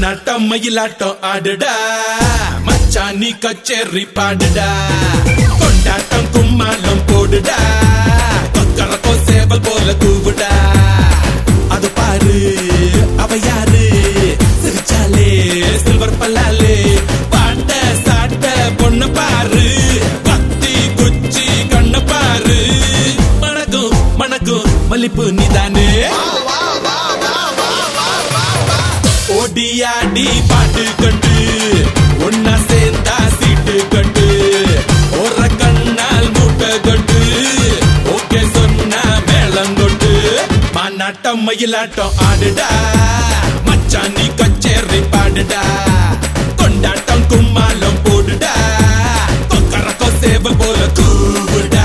மண்ணாட்டம் மயிலாட்டம் ஆடுடா மச்சானி கச்சேரி பாடுடா கொண்டாட்டம் கும்மாளம் போடுடா கொக்கரக்கோ சேவல் போல கூவுடா அது பாரு அவ யாரு சிரிச்சாலே சில்வர் பல்லாலே பாட்ட சாட்ட பொண்ணு பாரு பத்தி குச்சி கண்ண பாரு மணக்கும் மணக்கும் மல்லிப்பு நீதானே ஓடியாடி பாட்டு கட்டு ஒன்னா சேர்ந்தா சீட்டு கட்டு ஒரு கண்ணால் மூட்டை கட்டு ஓகே சொன்னா மேளம் கொட்டு மாநாட்டம் மயிலாட்டம் ஆடுடா மச்சானி கச்சேரி பாடுடா கொண்டாட்டம் கும்மாளம் போடுடா கொக்கரக்கோ சேவல் போல கூவுடா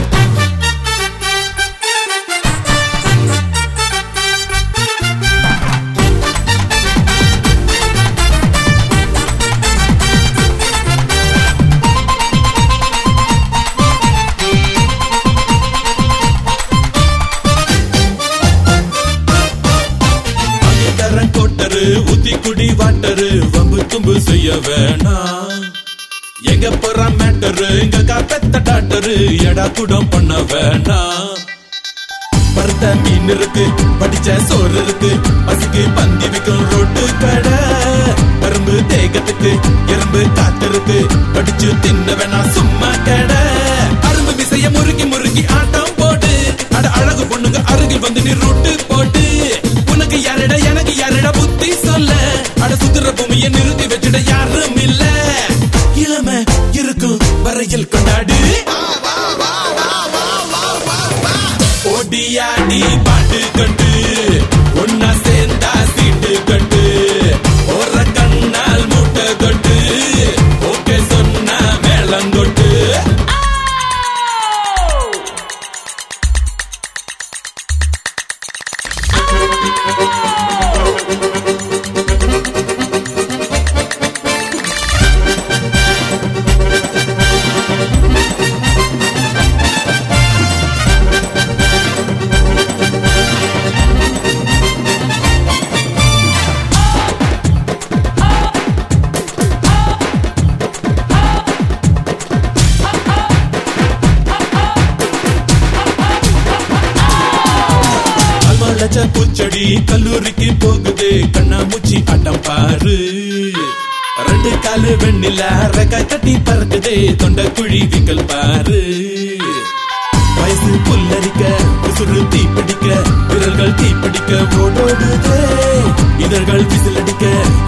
தரன் கோட்டரு ஊத்தி குடி வாட்டரு வம்பு தும்பு செய்ய வேணாம் எங்க போற மேட்டரு எங்க காப்பத்த டாக்டரு எடா குடம் பண்ண வேணாம் பருத்த மீன் இருக்கு படிச்ச சோறு இருக்கு பசிக்கு பந்தி வைக்கும் ரோட்டு கடை கரும்பு தேகத்துக்கு எறும்பு காத்திருக்கு கடிச்சு தின்ன வேணா சும்மா கடை அரும்பு விசைய முறுக்கி முறுக்கி ஆட்டம் போடு அட அழகு பொண்ணுங்க அருகில் வந்து நீ ரூட்டு போட்டு உனக்கு யாரிட எனக்கு யாரிட புத்தி சொல்ல அட சுத்துற பூமியை நிறுத்தி வச்சிட யாரும் இல்ல இளமை இருக்கும் வரையில் கொண்டாடு ஓடியாடி பாட்டு கட்டு ஒன்னா சேர்ந்தா சீட்டு கட்டு ஒரு கண்ணால் மூட்டை கட்டு ஓகே சொன்னா மேளங்கொட்டு அல்வாழச்ச பூச்செடி கல்லூரிக்கு போகுது கண்ணாமூச்சி ஆட்டம் பாரு ரெண்டு காலு வெண்ணில ரெக்க கட்டி பறக்குது தொண்டை குழி விக்கல் பாரு வயசு புல்லரிக்க உசுறு தீப்பிடிக்க விரல்கள் தீப்பிடிக்க ஓடோடுதே இதழ்கள் விசிலடிக்க